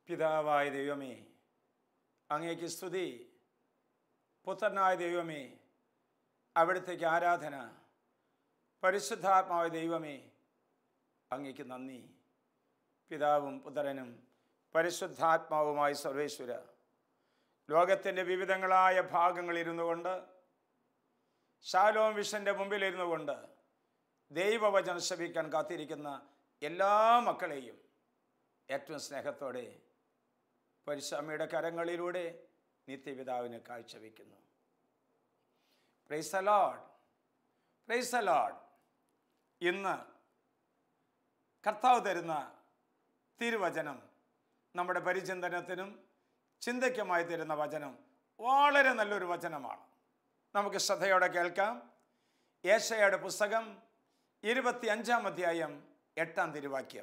പിതാവായ ദൈവമേ അങ്ങേക്ക് സ്തുതി പുത്രനായ ദൈവമേ അവിടുത്തേക്ക് ആരാധന പരിശുദ്ധാത്മാവായ ദൈവമേ അങ്ങേക്ക് നന്ദി പിതാവും പുത്രനും പരിശുദ്ധാത്മാവുമായി സർവേശ്വര ലോകത്തിൻ്റെ വിവിധങ്ങളായ ഭാഗങ്ങളിരുന്നു കൊണ്ട് ശാലോം വിഷൻ്റെ മുമ്പിലിരുന്നു കൊണ്ട് ദൈവവചനം ശ്രവിക്കാൻ കാത്തിരിക്കുന്ന എല്ലാ മക്കളെയും ഏറ്റവും സ്നേഹത്തോടെ പരിശാമിയുടെ കരങ്ങളിലൂടെ നിത്യപിതാവിന് കാഴ്ചവെക്കുന്നു പ്രൈസ് അലോഡ് പ്രൈസ് അലോഡ് ഇന്ന് കർത്താവ് തരുന്ന തിരുവചനം നമ്മുടെ പരിചിന്തനത്തിനും ചിന്തയ്ക്കുമായി തരുന്ന വചനം വളരെ നല്ലൊരു വചനമാണ് നമുക്ക് ശ്രദ്ധയോടെ കേൾക്കാം ഏഷയുടെ പുസ്തകം ഇരുപത്തി അഞ്ചാം അധ്യായം എട്ടാം തിരുവാക്യം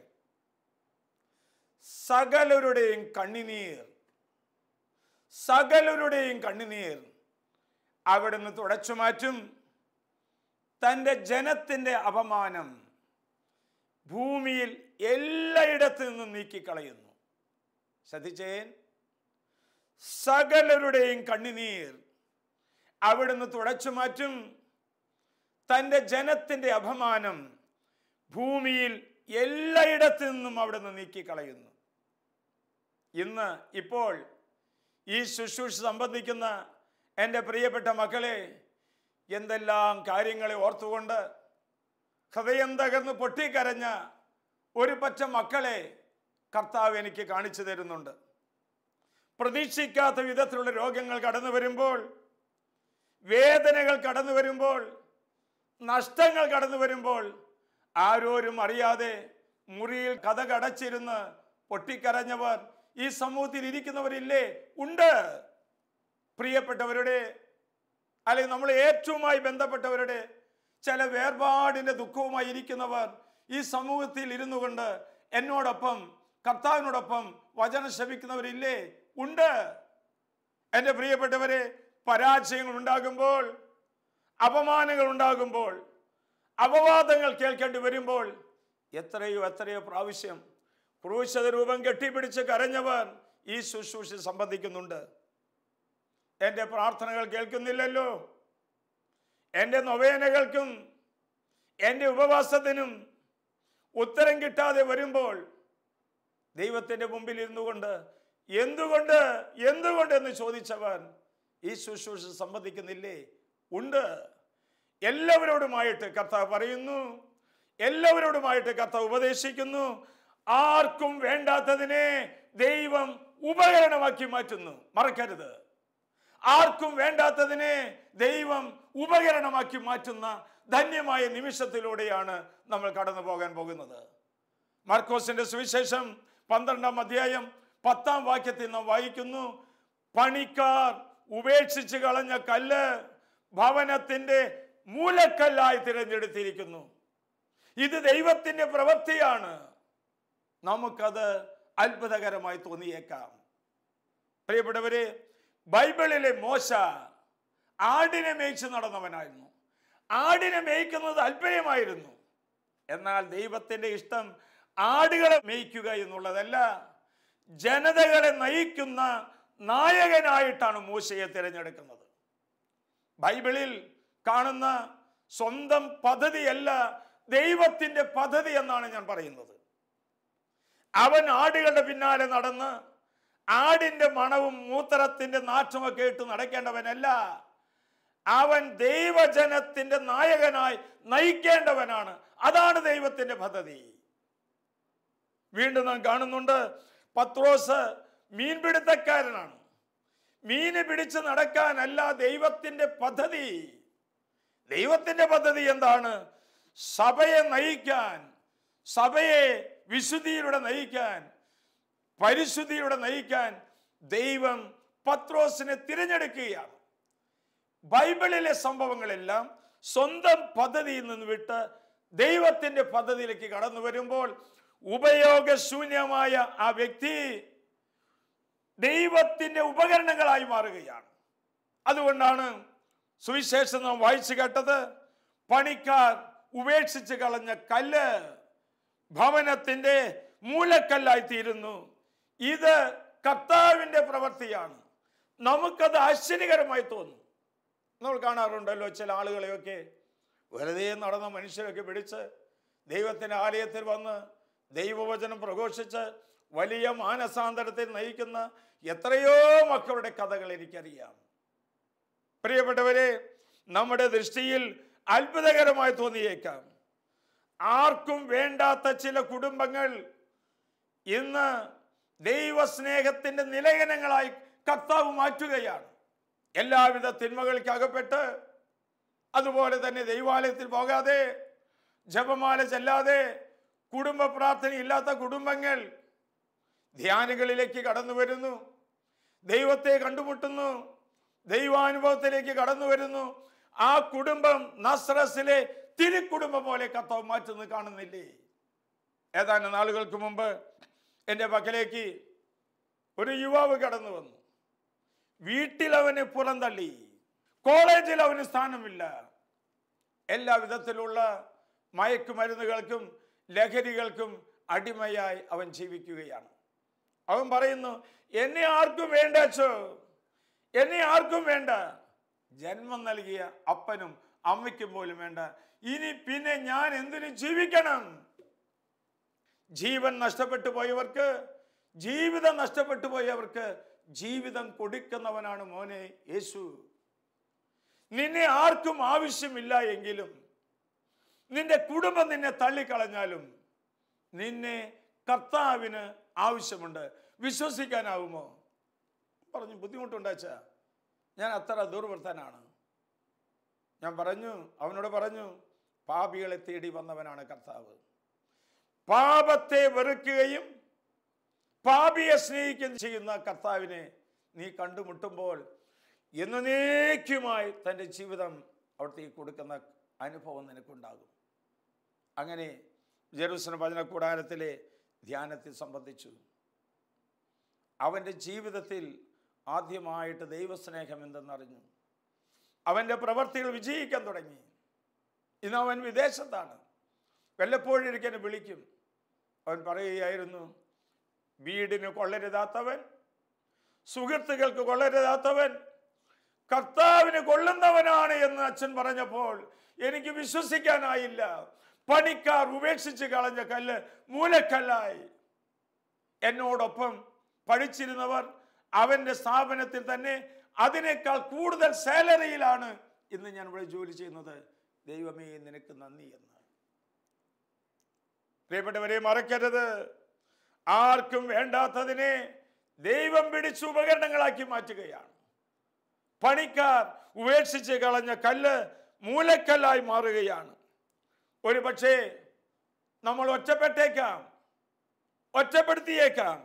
സകലരുടെയും കണ്ണിനീർ സകലരുടെയും കണ്ണിനീർ അവിടുന്ന് തുടച്ചു മാറ്റും തൻ്റെ ജനത്തിൻ്റെ അപമാനം ഭൂമിയിൽ എല്ലായിടത്തു നിന്നും നീക്കിക്കളയുന്നു ശ്രദ്ധിച്ചേൻ സകലരുടെയും കണ്ണിനീർ അവിടുന്ന് തുടച്ചു മാറ്റും തൻ്റെ ജനത്തിൻ്റെ അപമാനം ഭൂമിയിൽ എല്ലായിടത്തു നിന്നും അവിടുന്ന് നീക്കിക്കളയുന്നു ഇന്ന് ഇപ്പോൾ ഈ ശുശ്രൂഷ സംബന്ധിക്കുന്ന എൻ്റെ പ്രിയപ്പെട്ട മക്കളെ എന്തെല്ലാം കാര്യങ്ങളെ ഓർത്തുകൊണ്ട് ഹൃദയം തകർന്ന് പൊട്ടിക്കരഞ്ഞ ഒരു പറ്റ മക്കളെ കർത്താവ് എനിക്ക് കാണിച്ചു തരുന്നുണ്ട് പ്രതീക്ഷിക്കാത്ത വിധത്തിലുള്ള രോഗങ്ങൾ കടന്നു വരുമ്പോൾ വേദനകൾ കടന്നു വരുമ്പോൾ നഷ്ടങ്ങൾ കടന്നു വരുമ്പോൾ ആരോരും അറിയാതെ മുറിയിൽ കഥ കടച്ചിരുന്ന് പൊട്ടിക്കരഞ്ഞവർ ഈ സമൂഹത്തിൽ ഇരിക്കുന്നവരില്ലേ ഉണ്ട് പ്രിയപ്പെട്ടവരുടെ അല്ലെങ്കിൽ നമ്മൾ ഏറ്റവുമായി ബന്ധപ്പെട്ടവരുടെ ചില വേർപാടിൻ്റെ ദുഃഖവുമായി ഇരിക്കുന്നവർ ഈ സമൂഹത്തിൽ ഇരുന്നു കൊണ്ട് എന്നോടൊപ്പം കർത്താവിനോടൊപ്പം വചനം ശപിക്കുന്നവരില്ലേ ഉണ്ട് എൻ്റെ പ്രിയപ്പെട്ടവരെ പരാജയങ്ങൾ ഉണ്ടാകുമ്പോൾ അപമാനങ്ങൾ ഉണ്ടാകുമ്പോൾ അപവാദങ്ങൾ കേൾക്കേണ്ടി വരുമ്പോൾ എത്രയോ എത്രയോ പ്രാവശ്യം ക്രൂശത രൂപം കെട്ടിപ്പിടിച്ച് കരഞ്ഞവർ ഈ ശുശ്രൂഷ സംബന്ധിക്കുന്നുണ്ട് എൻ്റെ പ്രാർത്ഥനകൾ കേൾക്കുന്നില്ലല്ലോ എൻ്റെ നൊവേനകൾക്കും എൻ്റെ ഉപവാസത്തിനും ഉത്തരം കിട്ടാതെ വരുമ്പോൾ ദൈവത്തിൻ്റെ മുമ്പിൽ ഇരുന്നു കൊണ്ട് എന്തുകൊണ്ട് എന്തുകൊണ്ട് എന്ന് ചോദിച്ചവൻ ഈ ശുശ്രൂഷ സംബന്ധിക്കുന്നില്ലേ ഉണ്ട് എല്ലാവരോടുമായിട്ട് കർത്താവ് പറയുന്നു എല്ലാവരോടുമായിട്ട് കർത്താവ് ഉപദേശിക്കുന്നു ആർക്കും വേണ്ടാത്തതിനെ ദൈവം ഉപകരണമാക്കി മാറ്റുന്നു മറക്കരുത് ആർക്കും വേണ്ടാത്തതിനെ ദൈവം ഉപകരണമാക്കി മാറ്റുന്ന ധന്യമായ നിമിഷത്തിലൂടെയാണ് നമ്മൾ കടന്നു പോകാൻ പോകുന്നത് മാർക്കോസിന്റെ സുവിശേഷം പന്ത്രണ്ടാം അധ്യായം പത്താം വാക്യത്തിൽ നാം വായിക്കുന്നു പണിക്കാർ ഉപേക്ഷിച്ച് കളഞ്ഞ കല്ല് ഭവനത്തിന്റെ മൂലക്കല്ലായി തിരഞ്ഞെടുത്തിരിക്കുന്നു ഇത് ദൈവത്തിന്റെ പ്രവൃത്തിയാണ് നമുക്കത് അത്ഭുതകരമായി തോന്നിയേക്കാം പ്രിയപ്പെട്ടവരെ ബൈബിളിലെ മോശ ആടിനെ മേയിച്ച് നടന്നവനായിരുന്നു ആടിനെ മേയ്ക്കുന്നത് അല്പര്യമായിരുന്നു എന്നാൽ ദൈവത്തിന്റെ ഇഷ്ടം ആടുകളെ മേയ്ക്കുക എന്നുള്ളതല്ല ജനതകളെ നയിക്കുന്ന നായകനായിട്ടാണ് മൂശയെ തിരഞ്ഞെടുക്കുന്നത് ബൈബിളിൽ കാണുന്ന സ്വന്തം പദ്ധതിയല്ല ദൈവത്തിന്റെ പദ്ധതി എന്നാണ് ഞാൻ പറയുന്നത് അവൻ ആടുകളുടെ പിന്നാലെ നടന്ന് ആടിന്റെ മണവും മൂത്രത്തിന്റെ നാറ്റമൊക്കെ ഇട്ട് നടക്കേണ്ടവനല്ല അവൻ ദൈവജനത്തിന്റെ നായകനായി നയിക്കേണ്ടവനാണ് അതാണ് ദൈവത്തിന്റെ പദ്ധതി വീണ്ടും നാം കാണുന്നുണ്ട് പത്രോസ് മീൻപിടുത്തക്കാരനാണ് മീന് പിടിച്ച് നടക്കാനല്ല ദൈവത്തിന്റെ പദ്ധതി ദൈവത്തിന്റെ പദ്ധതി എന്താണ് സഭയെ നയിക്കാൻ സഭയെ വിശുദ്ധിയിലൂടെ നയിക്കാൻ പരിശുദ്ധിയിലൂടെ നയിക്കാൻ ദൈവം പത്രോസിനെ തിരഞ്ഞെടുക്കുകയാണ് ബൈബിളിലെ സംഭവങ്ങളെല്ലാം സ്വന്തം പദ്ധതിയിൽ നിന്ന് വിട്ട് ദൈവത്തിന്റെ പദ്ധതിയിലേക്ക് കടന്നു വരുമ്പോൾ ഉപയോഗശൂന്യമായ ആ വ്യക്തി ദൈവത്തിന്റെ ഉപകരണങ്ങളായി മാറുകയാണ് അതുകൊണ്ടാണ് സുവിശേഷം നാം വായിച്ചു കേട്ടത് പണിക്കാർ ഉപേക്ഷിച്ച് കളഞ്ഞ കല്ല് ഭവനത്തിന്റെ മൂലക്കല്ലായി തീരുന്നു ഇത് കർത്താവിൻ്റെ പ്രവൃത്തിയാണ് നമുക്കത് ആശ്ചര്യകരമായി തോന്നും നമ്മൾ കാണാറുണ്ടല്ലോ ചില ആളുകളെയൊക്കെ വെറുതെ നടന്ന മനുഷ്യരൊക്കെ പിടിച്ച് ദൈവത്തിൻ്റെ ആലയത്തിൽ വന്ന് ദൈവവചനം പ്രഘോഷിച്ച് വലിയ മാനസാന്തരത്തിൽ നയിക്കുന്ന എത്രയോ മക്കളുടെ കഥകൾ എനിക്കറിയാം പ്രിയപ്പെട്ടവരെ നമ്മുടെ ദൃഷ്ടിയിൽ അത്ഭുതകരമായി തോന്നിയേക്കാം ആർക്കും വേണ്ടാത്ത ചില കുടുംബങ്ങൾ ഇന്ന് ദൈവസ്നേഹത്തിന്റെ നിലയനങ്ങളായി കർത്താവ് മാറ്റുകയാണ് എല്ലാവിധ തിന്മകൾക്ക് അകപ്പെട്ട് അതുപോലെ തന്നെ ദൈവാലയത്തിൽ പോകാതെ ജപമാല ചെല്ലാതെ കുടുംബ പ്രാർത്ഥന ഇല്ലാത്ത കുടുംബങ്ങൾ ധ്യാനങ്ങളിലേക്ക് കടന്നു വരുന്നു ദൈവത്തെ കണ്ടുമുട്ടുന്നു ദൈവാനുഭവത്തിലേക്ക് കടന്നു വരുന്നു ആ കുടുംബം നസ്രസിലെ തിരുക്കുടുംബം പോലെ കർത്താവ് മാറ്റുന്നത് കാണുന്നില്ലേ ഏതാനും നാളുകൾക്ക് മുമ്പ് എൻ്റെ പക്കലേക്ക് ഒരു യുവാവ് കടന്നു വന്നു വീട്ടിൽ അവനെ പുറന്തള്ളി കോളേജിൽ അവന് സ്ഥാനമില്ല എല്ലാ വിധത്തിലുള്ള മയക്കുമരുന്നുകൾക്കും ലഹരികൾക്കും അടിമയായി അവൻ ജീവിക്കുകയാണ് അവൻ പറയുന്നു എന്നെ ആർക്കും വേണ്ട അച്ചോ എന്നെ ആർക്കും വേണ്ട ജന്മം നൽകിയ അപ്പനും അമ്മയ്ക്കും പോലും വേണ്ട ഇനി പിന്നെ ഞാൻ എന്തിനു ജീവിക്കണം ജീവൻ നഷ്ടപ്പെട്ടു പോയവർക്ക് ജീവിതം നഷ്ടപ്പെട്ടു പോയവർക്ക് ജീവിതം കൊടുക്കുന്നവനാണ് മോനെ യേശു നിന്നെ ആർക്കും ആവശ്യമില്ല എങ്കിലും നിന്റെ കുടുംബം നിന്നെ തള്ളിക്കളഞ്ഞാലും നിന്നെ കർത്താവിന് ആവശ്യമുണ്ട് വിശ്വസിക്കാനാവുമോ പറഞ്ഞു ബുദ്ധിമുട്ടുണ്ടാച്ച ഞാൻ അത്ര ദുർവൃത്തനാണ് ഞാൻ പറഞ്ഞു അവനോട് പറഞ്ഞു പാപികളെ തേടി വന്നവനാണ് കർത്താവ് പാപത്തെ വെറുക്കുകയും പാപിയെ സ്നേഹിക്കുകയും ചെയ്യുന്ന കർത്താവിനെ നീ കണ്ടുമുട്ടുമ്പോൾ എന്നേക്കുമായി തൻ്റെ ജീവിതം അവിടത്തേക്ക് കൊടുക്കുന്ന അനുഭവം നിനക്കുണ്ടാകും അങ്ങനെ ജെറൂസലം ഭജന കൂടാരത്തിലെ ധ്യാനത്തിൽ സംബന്ധിച്ചു അവൻ്റെ ജീവിതത്തിൽ ആദ്യമായിട്ട് ദൈവസ്നേഹം എന്തെന്നറിഞ്ഞു അവൻ്റെ പ്രവർത്തികൾ വിജയിക്കാൻ തുടങ്ങി ഇന്ന് അവൻ വിദേശത്താണ് വല്ലപ്പോഴും ഇരിക്കാൻ വിളിക്കും അവൻ പറയുകയായിരുന്നു വീടിന് കൊള്ളരുതാത്തവൻ സുഹൃത്തുക്കൾക്ക് കൊള്ളരുതാത്തവൻ കർത്താവിന് കൊള്ളുന്നവനാണ് എന്ന് അച്ഛൻ പറഞ്ഞപ്പോൾ എനിക്ക് വിശ്വസിക്കാനായില്ല പണിക്കാർ ഉപേക്ഷിച്ച് കളഞ്ഞ കല്ല് മൂലക്കല്ലായി എന്നോടൊപ്പം പഠിച്ചിരുന്നവർ അവന്റെ സ്ഥാപനത്തിൽ തന്നെ അതിനേക്കാൾ കൂടുതൽ സാലറിയിലാണ് ഇന്ന് ഞാൻ ഇവിടെ ജോലി ചെയ്യുന്നത് ദൈവമേ നിനക്ക് നന്ദി എന്ന് പ്രിയപ്പെട്ടവരെ മറക്കരുത് ആർക്കും വേണ്ടാത്തതിനെ ദൈവം പിടിച്ച് ഉപകരണങ്ങളാക്കി മാറ്റുകയാണ് പണിക്കാർ ഉപേക്ഷിച്ച് കളഞ്ഞ കല്ല് മൂലക്കല്ലായി മാറുകയാണ് ഒരു പക്ഷേ നമ്മൾ ഒറ്റപ്പെട്ടേക്കാം ഒറ്റപ്പെടുത്തിയേക്കാം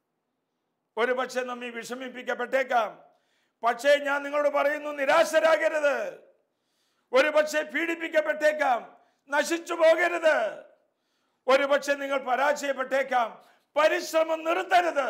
ഒരു പക്ഷെ നമ്മെ വിഷമിപ്പിക്കപ്പെട്ടേക്കാം പക്ഷേ ഞാൻ നിങ്ങളോട് പറയുന്നു നിരാശരാകരുത് ഒരു പക്ഷേ പീഡിപ്പിക്കപ്പെട്ടേക്കാം നശിച്ചു പോകരുത് ഒരു പക്ഷെ നിങ്ങൾ പരാജയപ്പെട്ടേക്കാം പരിശ്രമം നിർത്തരുത്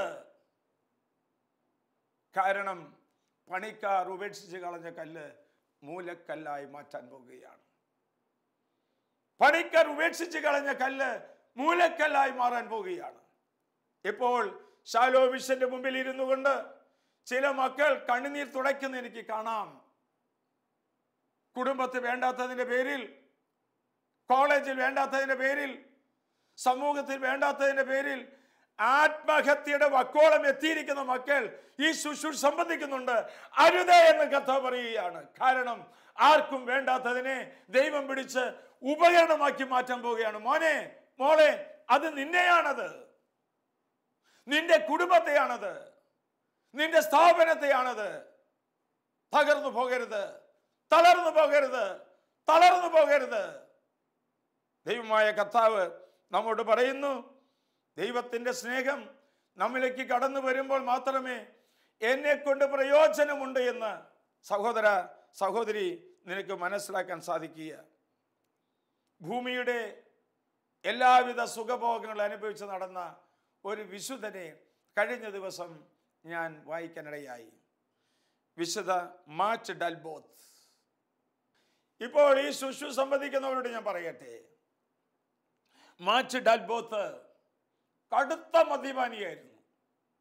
കാരണം പണിക്കാർ ഉപേക്ഷിച്ച് കളഞ്ഞ കല്ല് മൂലക്കല്ലായി മാറ്റാൻ പോകുകയാണ് പണിക്കാർ ഉപേക്ഷിച്ച് കളഞ്ഞ കല്ല് മൂലക്കല്ലായി മാറാൻ പോവുകയാണ് ഇപ്പോൾ ശാലോ വിഷന്റെ മുമ്പിൽ ഇരുന്നു കൊണ്ട് ചില മക്കൾ കണ്ണുനീർ തുടയ്ക്കുന്ന എനിക്ക് കാണാം കുടുംബത്തിൽ വേണ്ടാത്തതിന്റെ പേരിൽ കോളേജിൽ വേണ്ടാത്തതിന്റെ പേരിൽ സമൂഹത്തിൽ വേണ്ടാത്തതിന്റെ പേരിൽ ആത്മഹത്യയുടെ വക്കോളം എത്തിയിരിക്കുന്ന മക്കൾ ഈ ശുശ്രൂഷ സംബന്ധിക്കുന്നുണ്ട് അരുതേ എന്ന് കഥ പറയുകയാണ് കാരണം ആർക്കും വേണ്ടാത്തതിനെ ദൈവം പിടിച്ച് ഉപകരണമാക്കി മാറ്റാൻ പോവുകയാണ് മോനെ മോളെ അത് നിന്നെയാണത് നിന്റെ കുടുംബത്തെയാണത് നിന്റെ സ്ഥാപനത്തെയാണത് തകർന്നു പോകരുത് തളർന്നു പോകരുത് തളർന്നു പോകരുത് ദൈവമായ കർത്താവ് നമ്മോട് പറയുന്നു ദൈവത്തിൻ്റെ സ്നേഹം നമ്മിലേക്ക് കടന്നു വരുമ്പോൾ മാത്രമേ എന്നെ കൊണ്ട് പ്രയോജനമുണ്ട് എന്ന് സഹോദര സഹോദരി നിനക്ക് മനസ്സിലാക്കാൻ സാധിക്കുക ഭൂമിയുടെ എല്ലാവിധ സുഖഭോഗങ്ങൾ അനുഭവിച്ച് നടന്ന ഒരു വിശുദ്ധനെ കഴിഞ്ഞ ദിവസം ഞാൻ വായിക്കാനിടയായി വിശുദ്ധ മാച്ച് ഡൽബോത്ത് ഇപ്പോൾ ഈ ശുശ്രു സംബന്ധിക്കുന്നവരോട് ഞാൻ പറയട്ടെ മാച്ച് ഡൽബോത്ത് കടുത്ത മദ്യപാനിയായിരുന്നു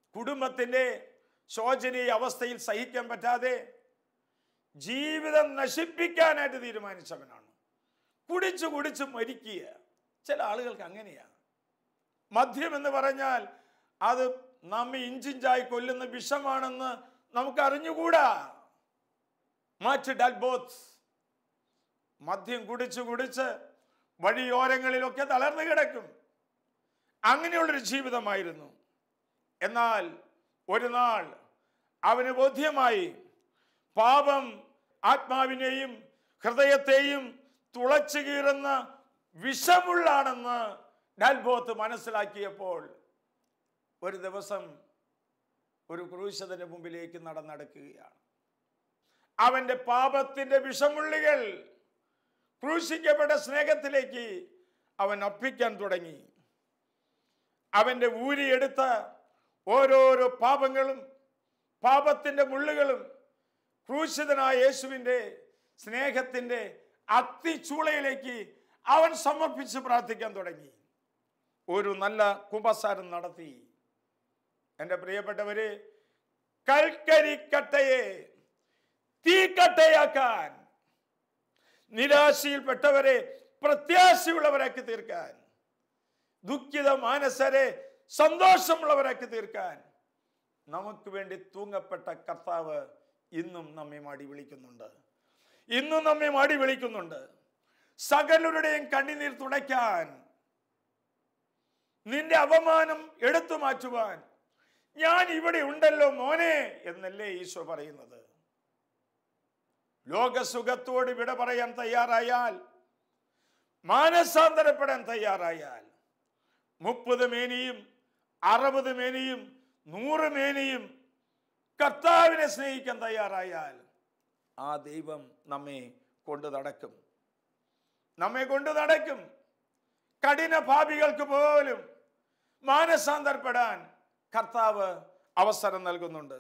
കുടുംബത്തിൻ്റെ ശോചനീയ അവസ്ഥയിൽ സഹിക്കാൻ പറ്റാതെ ജീവിതം നശിപ്പിക്കാനായിട്ട് തീരുമാനിച്ചവനാണ് കുടിച്ചു കുടിച്ച് മരിക്കുക ചില ആളുകൾക്ക് അങ്ങനെയാണ് മദ്യം എന്ന് പറഞ്ഞാൽ അത് നമ്മെ ഇഞ്ചിഞ്ചായി കൊല്ലുന്ന വിഷമാണെന്ന് നമുക്ക് അറിഞ്ഞുകൂടാ മാറ്റ് ഡൽബോത്ത് മദ്യം കുടിച്ച് കുടിച്ച് വഴിയോരങ്ങളിലൊക്കെ തളർന്നു കിടക്കും അങ്ങനെയുള്ളൊരു ജീവിതമായിരുന്നു എന്നാൽ ഒരു നാൾ അവന് ബോധ്യമായി പാപം ആത്മാവിനെയും ഹൃദയത്തെയും തുളച്ചു കീറുന്ന വിഷമുള്ളാണെന്ന് ഡൽബോത്ത് മനസ്സിലാക്കിയപ്പോൾ ഒരു ദിവസം ഒരു ക്രൂശതിന് മുമ്പിലേക്ക് നടന്നടക്കുകയാണ് അവന്റെ പാപത്തിന്റെ വിഷമുള്ളികൾ ക്രൂശിക്കപ്പെട്ട സ്നേഹത്തിലേക്ക് അവൻ അർപ്പിക്കാൻ തുടങ്ങി അവന്റെ ഊരിയെടുത്ത ഓരോരോ പാപങ്ങളും പാപത്തിന്റെ മുള്ളുകളും ക്രൂശിതനായ യേശുവിൻ്റെ സ്നേഹത്തിന്റെ അത്തിച്ചൂളയിലേക്ക് അവൻ സമർപ്പിച്ച് പ്രാർത്ഥിക്കാൻ തുടങ്ങി ഒരു നല്ല കുമ്പസാരം നടത്തി എൻ്റെ പ്രിയപ്പെട്ടവരെ കൽക്കരിക്കട്ടയെ തീക്കട്ടയാക്കാൻ നിരാശയിൽപ്പെട്ടവരെ പ്രത്യാശയുള്ളവരാക്കി തീർക്കാൻ ദുഃഖിത മാനസരെ സന്തോഷമുള്ളവരാക്കി തീർക്കാൻ നമുക്ക് വേണ്ടി തൂങ്ങപ്പെട്ട കർത്താവ് ഇന്നും നമ്മെ മാടി വിളിക്കുന്നുണ്ട് ഇന്നും നമ്മെ മാടി വിളിക്കുന്നുണ്ട് സകലരുടെയും കണ്ണുനീർ തുടയ്ക്കാൻ നിന്റെ അവമാനം എടുത്തു മാറ്റുവാൻ ഞാൻ ഇവിടെ ഉണ്ടല്ലോ മോനെ എന്നല്ലേ ഈശോ പറയുന്നത് ലോകസുഖത്തോട് വിട പറയാൻ തയ്യാറായാൽ മാനസാന്തരപ്പെടാൻ തയ്യാറായാൽ മുപ്പത് മേനിയും അറുപത് മേനിയും നൂറ് മേനിയും കർത്താവിനെ സ്നേഹിക്കാൻ തയ്യാറായാൽ ആ ദൈവം നമ്മെ കൊണ്ട് നടക്കും നമ്മെ കൊണ്ട് നടക്കും കഠിന ഭാവികൾക്ക് പോലും മാനസാന്തരപ്പെടാൻ കർത്താവ് അവസരം നൽകുന്നുണ്ട്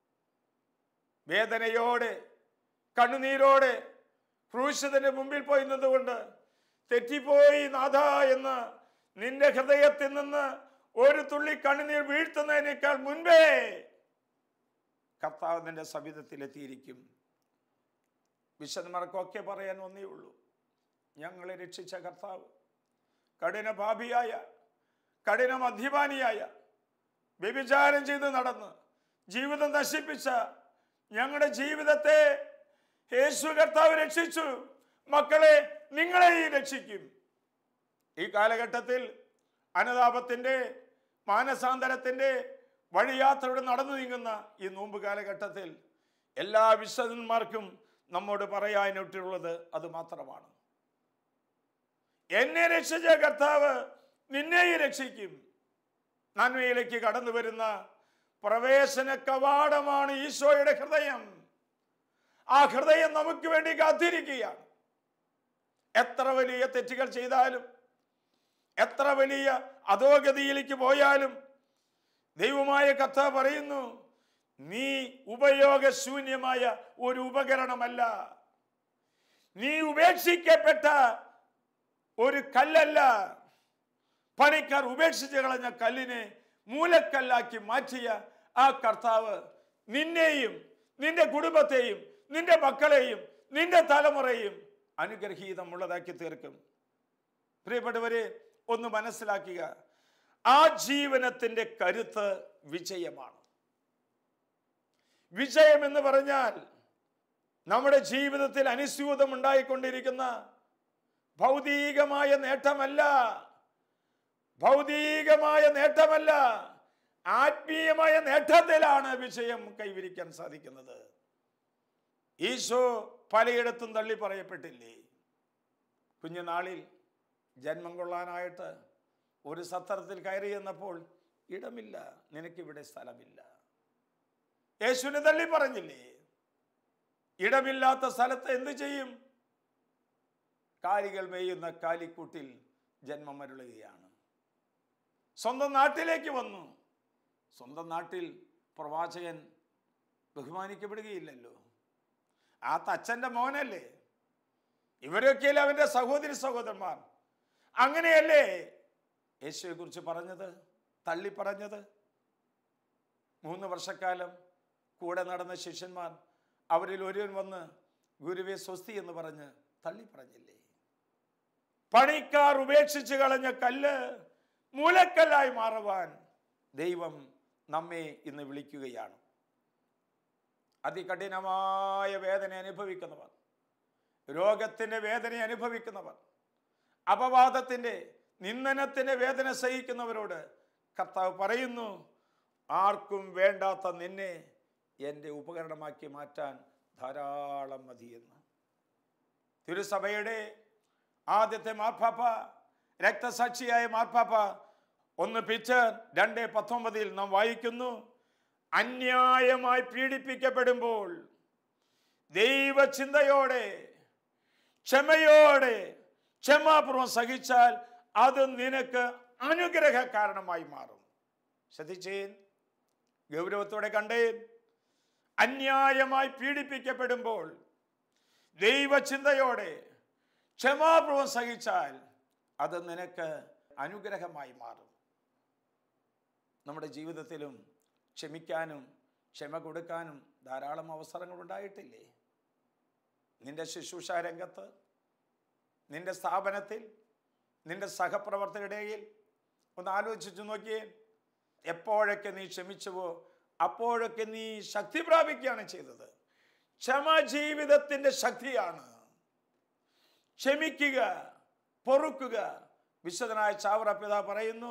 വേദനയോടെ കണ്ണുനീരോടെ ക്രൂശിതന്റെ മുമ്പിൽ പോയി നിന്നുകൊണ്ട് തെറ്റിപ്പോയി നാഥ എന്ന് നിന്റെ ഹൃദയത്തിൽ നിന്ന് ഒരു തുള്ളി കണ്ണുനീർ വീഴ്ത്തുന്നതിനേക്കാൾ മുൻപേ കർത്താവ് നിന്റെ സവിധത്തിലെത്തിയിരിക്കും വിശന്മാർക്കൊക്കെ പറയാൻ ഒന്നേ ഉള്ളൂ ഞങ്ങളെ രക്ഷിച്ച കർത്താവ് കഠിന ഭാപിയായ കഠിന മദ്യപാനിയായ വ്യഭിചാരം ചെയ്ത് നടന്ന് ജീവിതം നശിപ്പിച്ച ഞങ്ങളുടെ ജീവിതത്തെ യേശു കർത്താവ് രക്ഷിച്ചു മക്കളെ നിങ്ങളെയും രക്ഷിക്കും ഈ കാലഘട്ടത്തിൽ അനുതാപത്തിൻ്റെ മാനസാന്തരത്തിൻ്റെ വഴിയാത്രയുടെ നടന്നു നീങ്ങുന്ന ഈ നോമ്പ് കാലഘട്ടത്തിൽ എല്ലാ വിശുദ്ധന്മാർക്കും നമ്മോട് പറയാനായിട്ടുള്ളത് അത് മാത്രമാണ് എന്നെ രക്ഷിച്ച കർത്താവ് നിന്നെയും രക്ഷിക്കും നന്മയിലേക്ക് കടന്നു വരുന്ന പ്രവേശന കവാടമാണ് ഈശോയുടെ ഹൃദയം ആ ഹൃദയം നമുക്ക് വേണ്ടി കാത്തിരിക്കുകയാണ് എത്ര വലിയ തെറ്റുകൾ ചെയ്താലും എത്ര വലിയ അധോഗതിയിലേക്ക് പോയാലും ദൈവമായ കഥ പറയുന്നു നീ ഉപയോഗശൂന്യമായ ഒരു ഉപകരണമല്ല നീ ഉപേക്ഷിക്കപ്പെട്ട ഒരു കല്ലല്ല പണിക്കാർ ഉപേക്ഷിച്ച് കളഞ്ഞ കല്ലിനെ മൂലക്കല്ലാക്കി മാറ്റിയ ആ കർത്താവ് നിന്നെയും നിന്റെ കുടുംബത്തെയും നിന്റെ മക്കളെയും നിന്റെ തലമുറയും അനുഗ്രഹീതമുള്ളതാക്കി തീർക്കും പ്രിയപ്പെട്ടവരെ ഒന്ന് മനസ്സിലാക്കുക ആ ജീവനത്തിന്റെ കരുത്ത് വിജയമാണ് വിജയം എന്ന് പറഞ്ഞാൽ നമ്മുടെ ജീവിതത്തിൽ അനുസ്യൂതം ഉണ്ടായിക്കൊണ്ടിരിക്കുന്ന ഭൗതികമായ നേട്ടമല്ല ഭൗതികമായ നേട്ടമല്ല ആത്മീയമായ നേട്ടത്തിലാണ് വിജയം കൈവരിക്കാൻ സാധിക്കുന്നത് ഈശോ പലയിടത്തും തള്ളി പറയപ്പെട്ടില്ലേ കുഞ്ഞുനാളിൽ ജന്മം കൊള്ളാനായിട്ട് ഒരു സത്രത്തിൽ കയറി എന്നപ്പോൾ ഇടമില്ല നിനക്കിവിടെ സ്ഥലമില്ല യേശുവിനെ തള്ളി പറഞ്ഞില്ലേ ഇടമില്ലാത്ത സ്ഥലത്ത് എന്ത് ചെയ്യും കാലികൾ മേയുന്ന കാലിക്കൂട്ടിൽ ജന്മം മരുളുകയാണ് സ്വന്തം നാട്ടിലേക്ക് വന്നു സ്വന്തം നാട്ടിൽ പ്രവാചകൻ ബഹുമാനിക്കപ്പെടുകയില്ലല്ലോ ആ തച്ചൻ്റെ മോനല്ലേ ഇവരൊക്കെയല്ലേ അവൻ്റെ സഹോദരി സഹോദരന്മാർ അങ്ങനെയല്ലേ യേശുവെ കുറിച്ച് പറഞ്ഞത് തള്ളി പറഞ്ഞത് മൂന്ന് വർഷക്കാലം കൂടെ നടന്ന ശിഷ്യന്മാർ അവരിൽ ഒരുവൻ വന്ന് ഗുരുവെ സ്വസ്തി എന്ന് പറഞ്ഞ് തള്ളി പറഞ്ഞില്ലേ പണിക്കാർ ഉപേക്ഷിച്ച് കളഞ്ഞ കല്ല് മൂലക്കല്ലായി മാറുവാൻ ദൈവം നമ്മെ ഇന്ന് വിളിക്കുകയാണ് അതികഠിനമായ വേദന അനുഭവിക്കുന്നവർ രോഗത്തിൻ്റെ വേദന അനുഭവിക്കുന്നവർ അപവാദത്തിൻ്റെ നിന്ദനത്തിൻ്റെ വേദന സഹിക്കുന്നവരോട് കർത്താവ് പറയുന്നു ആർക്കും വേണ്ടാത്ത നിന്നെ എൻ്റെ ഉപകരണമാക്കി മാറ്റാൻ ധാരാളം മതിയെന്ന് തിരുസഭയുടെ ആദ്യത്തെ മാർപ്പാപ്പ രക്തസാക്ഷിയായ മാർപ്പാപ്പ ഒന്ന് പിച്ച് രണ്ട് പത്തൊമ്പതിൽ നാം വായിക്കുന്നു അന്യായമായി പീഡിപ്പിക്കപ്പെടുമ്പോൾ ദൈവചിന്തയോടെ ക്ഷമയോടെ ക്ഷമാപൂർവം സഹിച്ചാൽ അത് നിനക്ക് അനുഗ്രഹ കാരണമായി മാറും ശ്രദ്ധിച്ചേൻ ഗൗരവത്തോടെ കണ്ടേൻ അന്യായമായി പീഡിപ്പിക്കപ്പെടുമ്പോൾ ദൈവചിന്തയോടെ ക്ഷമാപൂർവം സഹിച്ചാൽ അത് നിനക്ക് അനുഗ്രഹമായി മാറും നമ്മുടെ ജീവിതത്തിലും ക്ഷമിക്കാനും ക്ഷമ കൊടുക്കാനും ധാരാളം അവസരങ്ങൾ ഉണ്ടായിട്ടില്ലേ നിന്റെ ശുശ്രൂഷ രംഗത്ത് നിന്റെ സ്ഥാപനത്തിൽ നിന്റെ സഹപ്രവർത്തകരുടെ ഇടയിൽ ഒന്ന് ആലോചിച്ചു നോക്കിയേ എപ്പോഴൊക്കെ നീ ക്ഷമിച്ചുവോ അപ്പോഴൊക്കെ നീ ശക്തി പ്രാപിക്കുകയാണ് ചെയ്തത് ക്ഷമ ജീവിതത്തിന്റെ ശക്തിയാണ് ക്ഷമിക്കുക പൊറുക്കുക വിശുദ്ധനായ ചാവറ പിതാ പറയുന്നു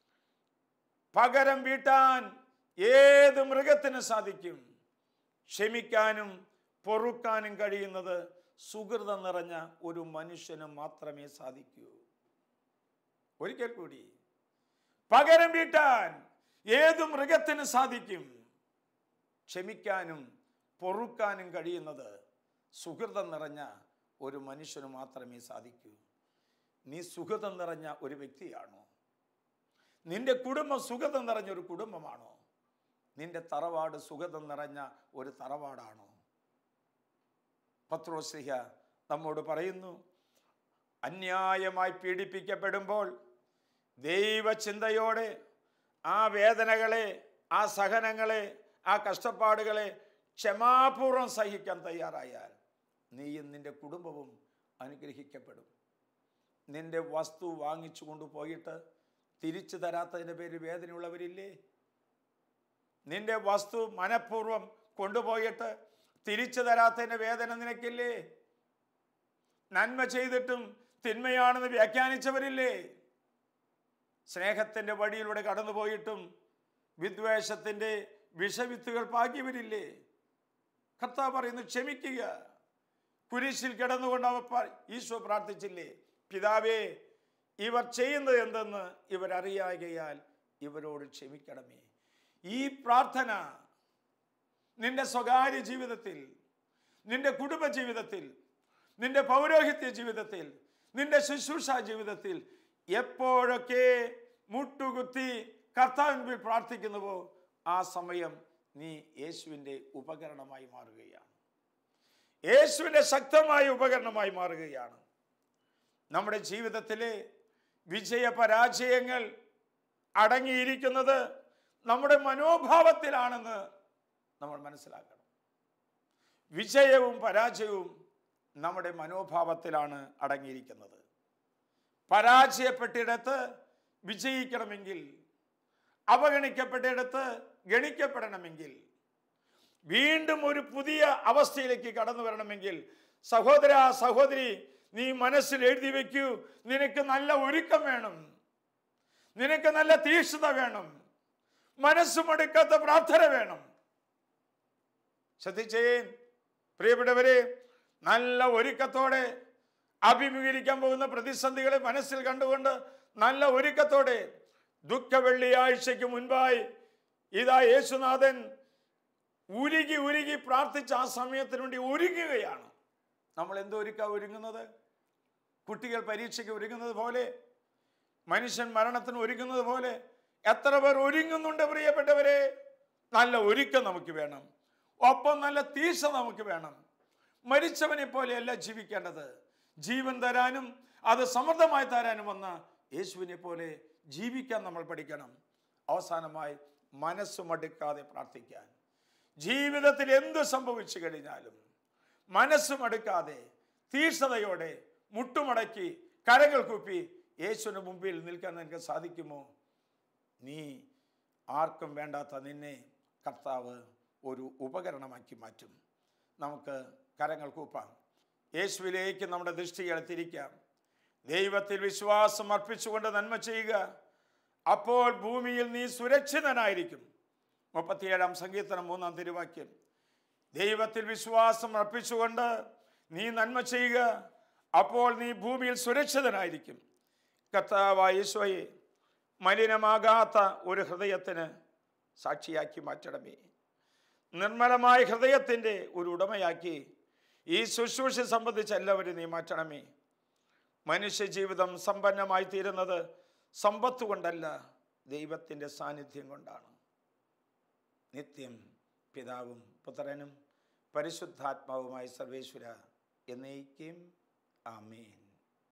പകരം വീട്ടാൻ ഏത് മൃഗത്തിന് സാധിക്കും ക്ഷമിക്കാനും പൊറുക്കാനും കഴിയുന്നത് സുഹൃതം നിറഞ്ഞ ഒരു മനുഷ്യന് മാത്രമേ സാധിക്കൂ ഒരിക്കൽ കൂടി പകരം വീട്ടാൻ ഏത് മൃഗത്തിന് സാധിക്കും ക്ഷമിക്കാനും പൊറുക്കാനും കഴിയുന്നത് സുഹൃതം നിറഞ്ഞ ഒരു മനുഷ്യന് മാത്രമേ സാധിക്കൂ നീ സുഖതം നിറഞ്ഞ ഒരു വ്യക്തിയാണോ നിന്റെ കുടുംബം സുഖതം നിറഞ്ഞ ഒരു കുടുംബമാണോ നിന്റെ തറവാട് സുഖതം നിറഞ്ഞ ഒരു തറവാടാണോ പത്രോസ്ലിഹ നമ്മോട് പറയുന്നു അന്യായമായി പീഡിപ്പിക്കപ്പെടുമ്പോൾ ദൈവചിന്തയോടെ ആ വേദനകളെ ആ സഹനങ്ങളെ ആ കഷ്ടപ്പാടുകളെ ക്ഷമാപൂർവം സഹിക്കാൻ തയ്യാറായാൽ നീയും നിന്റെ കുടുംബവും അനുഗ്രഹിക്കപ്പെടും നിന്റെ വസ്തു വാങ്ങിച്ചു കൊണ്ടുപോയിട്ട് തിരിച്ചു തരാത്തതിൻ്റെ പേര് വേദനയുള്ളവരില്ലേ നിന്റെ വസ്തു മനഃപൂർവ്വം കൊണ്ടുപോയിട്ട് തിരിച്ചു തരാത്തതിൻ്റെ വേദന നിനക്കില്ലേ നന്മ ചെയ്തിട്ടും തിന്മയാണെന്ന് വ്യാഖ്യാനിച്ചവരില്ലേ സ്നേഹത്തിൻ്റെ വഴിയിലൂടെ കടന്നുപോയിട്ടും വിദ്വേഷത്തിൻ്റെ വിഷവിത്തുകൾ പാകിയവരില്ലേ കർത്താവ് പറയുന്നു ക്ഷമിക്കുക കുരിശിൽ കിടന്നുകൊണ്ട് അവർ പ- ഈശോ പ്രാർത്ഥിച്ചില്ലേ പിതാവേ ഇവർ ചെയ്യുന്നത് എന്തെന്ന് ഇവരറിയാകയാൽ ഇവരോട് ക്ഷമിക്കണമേ ഈ പ്രാർത്ഥന നിന്റെ സ്വകാര്യ ജീവിതത്തിൽ നിന്റെ കുടുംബ ജീവിതത്തിൽ നിന്റെ പൗരോഹിത്യ ജീവിതത്തിൽ നിന്റെ ശുശ്രൂഷ ജീവിതത്തിൽ എപ്പോഴൊക്കെ മുട്ടുകുത്തി കർത്താവിൽ പ്രാർത്ഥിക്കുന്നുവോ ആ സമയം നീ യേശുവിൻ്റെ ഉപകരണമായി മാറുകയാണ് യേശുവിൻ്റെ ശക്തമായ ഉപകരണമായി മാറുകയാണ് നമ്മുടെ ജീവിതത്തിലെ വിജയ പരാജയങ്ങൾ അടങ്ങിയിരിക്കുന്നത് നമ്മുടെ മനോഭാവത്തിലാണെന്ന് നമ്മൾ മനസ്സിലാക്കണം വിജയവും പരാജയവും നമ്മുടെ മനോഭാവത്തിലാണ് അടങ്ങിയിരിക്കുന്നത് പരാജയപ്പെട്ടിടത്ത് വിജയിക്കണമെങ്കിൽ അവഗണിക്കപ്പെട്ടിടത്ത് ഗണിക്കപ്പെടണമെങ്കിൽ വീണ്ടും ഒരു പുതിയ അവസ്ഥയിലേക്ക് കടന്നു വരണമെങ്കിൽ സഹോദര സഹോദരി നീ മനസ്സിൽ എഴുതി വെക്കൂ നിനക്ക് നല്ല ഒരുക്കം വേണം നിനക്ക് നല്ല തീക്ഷ്ണത വേണം മനസ്സുമടുക്കാത്ത പ്രാർത്ഥന വേണം ശ്രദ്ധിച്ചേൻ പ്രിയപ്പെട്ടവരെ നല്ല ഒരുക്കത്തോടെ അഭിമുഖീകരിക്കാൻ പോകുന്ന പ്രതിസന്ധികളെ മനസ്സിൽ കണ്ടുകൊണ്ട് നല്ല ഒരുക്കത്തോടെ ദുഃഖ വെള്ളിയാഴ്ചയ്ക്ക് മുൻപായി ഇതാ യേശുനാഥൻ ഉരുകി ഉരുകി പ്രാർത്ഥിച്ച ആ സമയത്തിന് വേണ്ടി ഒരുങ്ങുകയാണ് നമ്മൾ എന്തോ ഒരുക്ക ഒരുങ്ങുന്നത് കുട്ടികൾ പരീക്ഷയ്ക്ക് ഒരുങ്ങുന്നത് പോലെ മനുഷ്യൻ മരണത്തിന് ഒരുങ്ങുന്നത് പോലെ എത്ര പേർ ഒരുങ്ങുന്നുണ്ട് പ്രിയപ്പെട്ടവരെ നല്ല ഒരുക്കം നമുക്ക് വേണം ഒപ്പം നല്ല തീക്ഷ നമുക്ക് വേണം മരിച്ചവനെ പോലെയല്ല ജീവിക്കേണ്ടത് ജീവൻ തരാനും അത് സമൃദ്ധമായി തരാനും വന്ന യേശുവിനെ പോലെ ജീവിക്കാൻ നമ്മൾ പഠിക്കണം അവസാനമായി മനസ്സുമടുക്കാതെ പ്രാർത്ഥിക്കാൻ ജീവിതത്തിൽ എന്ത് സംഭവിച്ചു കഴിഞ്ഞാലും മനസ്സുമടുക്കാതെ തീക്ഷ്ണതയോടെ മുട്ടുമടക്കി കരങ്ങൾ കുപ്പി യേശുവിന് മുമ്പിൽ നിൽക്കാൻ നിനക്ക് സാധിക്കുമോ നീ ആർക്കും വേണ്ടാത്ത നിന്നെ കർത്താവ് ഒരു ഉപകരണമാക്കി മാറ്റും നമുക്ക് കരങ്ങൾ കൂപ്പാം യേശുവിലേക്ക് നമ്മുടെ ദൃഷ്ടികളെ തിരിക്കാം ദൈവത്തിൽ വിശ്വാസം അർപ്പിച്ചുകൊണ്ട് നന്മ ചെയ്യുക അപ്പോൾ ഭൂമിയിൽ നീ സുരക്ഷിതനായിരിക്കും മുപ്പത്തിയേഴാം സങ്കീർത്തനം മൂന്നാം തിരുവാക്യം ദൈവത്തിൽ വിശ്വാസം അർപ്പിച്ചുകൊണ്ട് നീ നന്മ ചെയ്യുക അപ്പോൾ നീ ഭൂമിയിൽ സുരക്ഷിതനായിരിക്കും കർത്താവായ യേശോയെ മലിനമാകാത്ത ഒരു ഹൃദയത്തിന് സാക്ഷിയാക്കി മാറ്റണമേ നിർമ്മലമായ ഹൃദയത്തിൻ്റെ ഒരു ഉടമയാക്കി ഈ ശുശ്രൂഷ സംബന്ധിച്ച് എല്ലാവരും നീ മാറ്റണമേ മനുഷ്യ ജീവിതം സമ്പന്നമായി തീരുന്നത് സമ്പത്ത് കൊണ്ടല്ല ദൈവത്തിൻ്റെ സാന്നിധ്യം കൊണ്ടാണ് നിത്യം പിതാവും പുത്രനും പരിശുദ്ധാത്മാവുമായി സർവേശ്വര എന്നേക്കും ആമേൻ